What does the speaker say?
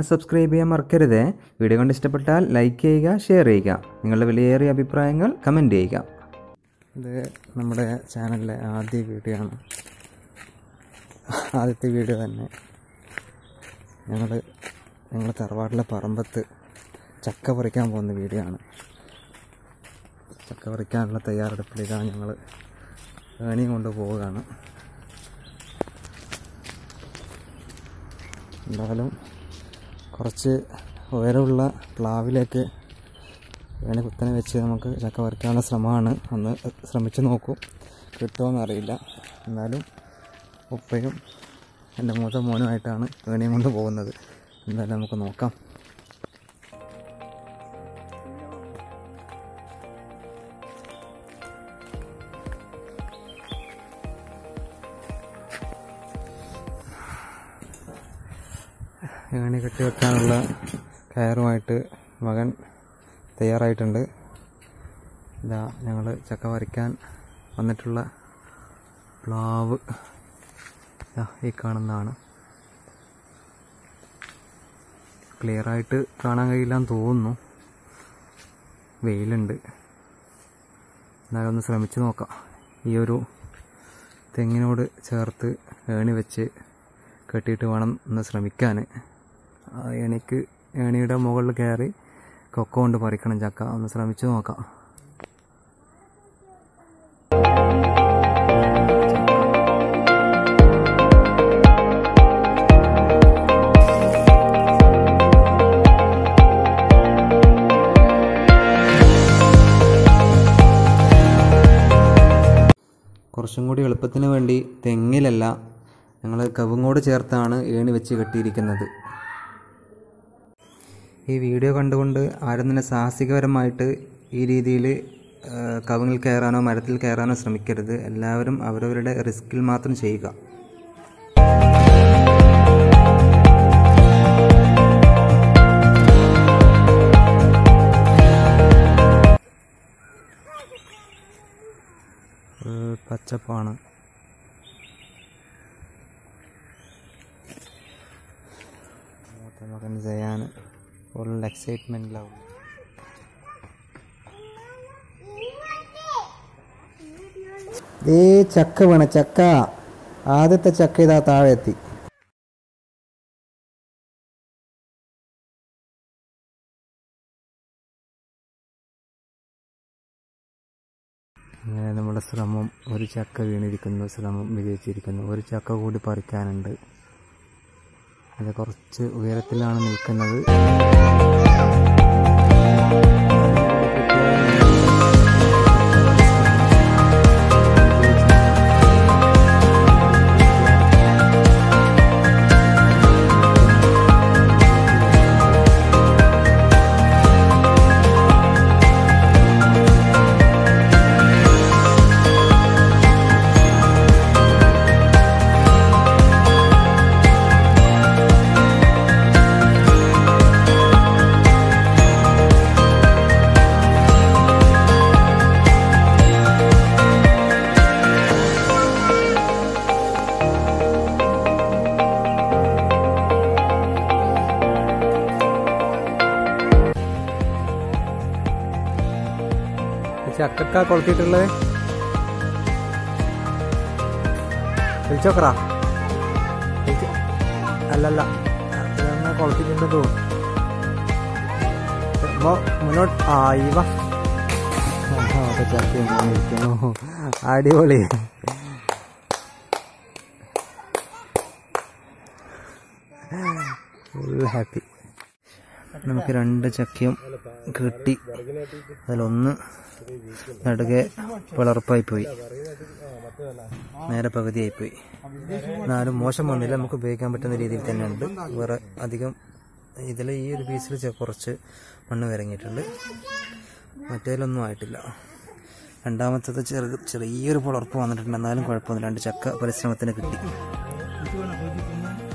channel subscribe ചെയ്യാൻ മറക്കരുത് video കണ്ട് ഇഷ്ടപ്പെട്ടാൽ ലൈക്ക് ചെയ്യുക ഷെയർ ചെയ്യുക നിങ്ങളുടെ വിലയേറിയ അഭിപ്രായങ്ങൾ കമൻറ്റ് ചെയ്യുക ഇത് നമ്മുടെ ചാനലിലെ ആദ്യ വീഡിയോ ആണ് ആദ്യത്തെ വീഡിയോ തന്നെ ഞങ്ങൾ ഞങ്ങൾ തറവാട്ടിലെ പറമ്പത്ത് ചക്ക പറിക്കാൻ പോകുന്ന വീഡിയോ ആണ് ചക്ക പറിക്കാനുള്ള തയ്യാറെടുപ്പിൽ ഇതാണ് ഞങ്ങൾ ഏണിയും കൊണ്ട് പോവുകയാണ് എന്തായാലും കുറച്ച് ഉയരമുള്ള പ്ലാവിലേക്ക് വേണി കുത്തനെ വെച്ച് നമുക്ക് ചക്ക പറിക്കാനുള്ള ശ്രമമാണ് ഒന്ന് ശ്രമിച്ച് നോക്കൂ കിട്ടുമോയെന്നറിയില്ല എന്നാലും ഉപ്പയും എൻ്റെ മൂത്ത മോനുമായിട്ടാണ് വേണിയും കൊണ്ട് പോകുന്നത് എന്തായാലും നമുക്ക് നോക്കാം ഏണി കെട്ടി വെക്കാനുള്ള കയറുമായിട്ട് മകൻ തയ്യാറായിട്ടുണ്ട് ഇതാ ഞങ്ങൾ ചക്ക വരയ്ക്കാൻ വന്നിട്ടുള്ള പ്ലാവ് ദാ ഈ കാണുന്നതാണ് ക്ലിയറായിട്ട് കാണാൻ കഴിയില്ലാന്ന് തോന്നുന്നു വെയിലുണ്ട് എന്നാലും ഒന്ന് ശ്രമിച്ച് നോക്കാം ഈ ഒരു തെങ്ങിനോട് ചേർത്ത് ഏണി വെച്ച് കെട്ടിയിട്ട് വേണം ഒന്ന് ശ്രമിക്കാൻ ആ ഏണിക്ക് ഏണിയുടെ മുകളിൽ കയറി കൊക്ക കൊണ്ട് പറിക്കണം ചക്ക ഒന്ന് ശ്രമിച്ചു നോക്കാം കുറച്ചും കൂടി എളുപ്പത്തിന് വേണ്ടി തെങ്ങിലല്ല ഞങ്ങൾ കവുങ്ങോട് ചേർത്താണ് ഏണി വെച്ച് കെട്ടിയിരിക്കുന്നത് ഈ വീഡിയോ കണ്ടുകൊണ്ട് ആരും തന്നെ സാഹസികപരമായിട്ട് ഈ രീതിയിൽ കവുങ്ങിൽ കയറാനോ മരത്തിൽ കയറാനോ ശ്രമിക്കരുത് എല്ലാവരും അവരവരുടെ റിസ്കിൽ മാത്രം ചെയ്യുക ഫുൾ പച്ചപ്പാണ് മൂത്ത മകൻ ജയാൻ ഫുൾ എക്സൈറ്റ്മെൻറ്റിലാവും ദേ ചക്ക വേണം ചക്ക ആദ്യത്തെ ചക്ക ഇതാ താഴെ എത്തി അങ്ങനെ നമ്മുടെ ശ്രമം ഒരു ചക്ക വീണിരിക്കുന്നു ശ്രമം വിജയിച്ചിരിക്കുന്നു ഒരു ചക്ക കൂടി പറിക്കാനുണ്ട് അത് കുറച്ച് ഉയരത്തിലാണ് നിൽക്കുന്നത് ചക്കക്ക കൊളുത്തിട്ടുള്ളത് വിളിച്ചോക്കറാ വിളിച്ച് അല്ലല്ല ഇതൊന്ന് കൊളുത്തിട്ടുണ്ട് തോന്നുന്നു അപ്പൊ മുന്നോട്ട് ആ ഇവ ചക്ക ഇരിക്കുന്നു അടിപൊളി ഫുൾ ഹാപ്പി നമുക്ക് രണ്ട് ചക്കയും കിട്ടി അതിലൊന്ന് നടുകെ പിളർപ്പായി പോയി നേരെ പകുതിയായി പോയി എന്നാലും മോശം വന്നില്ല നമുക്ക് ഉപയോഗിക്കാൻ പറ്റുന്ന രീതിയിൽ തന്നെ ഉണ്ട് വേറെ അധികം ഇതിൽ ഈ ഒരു പീസിൽ ചെ- കുറച്ച് മണ്ണ് വിരങ്ങിയിട്ടുണ്ട് മറ്റേതിലൊന്നും ആയിട്ടില്ല രണ്ടാമത്തത് ചെറു ചെറിയൊരു പുളർപ്പ് വന്നിട്ടുണ്ട് എന്നാലും കുഴപ്പമൊന്നുമില്ല രണ്ട് ചക്ക പരിശ്രമത്തിന് കിട്ടി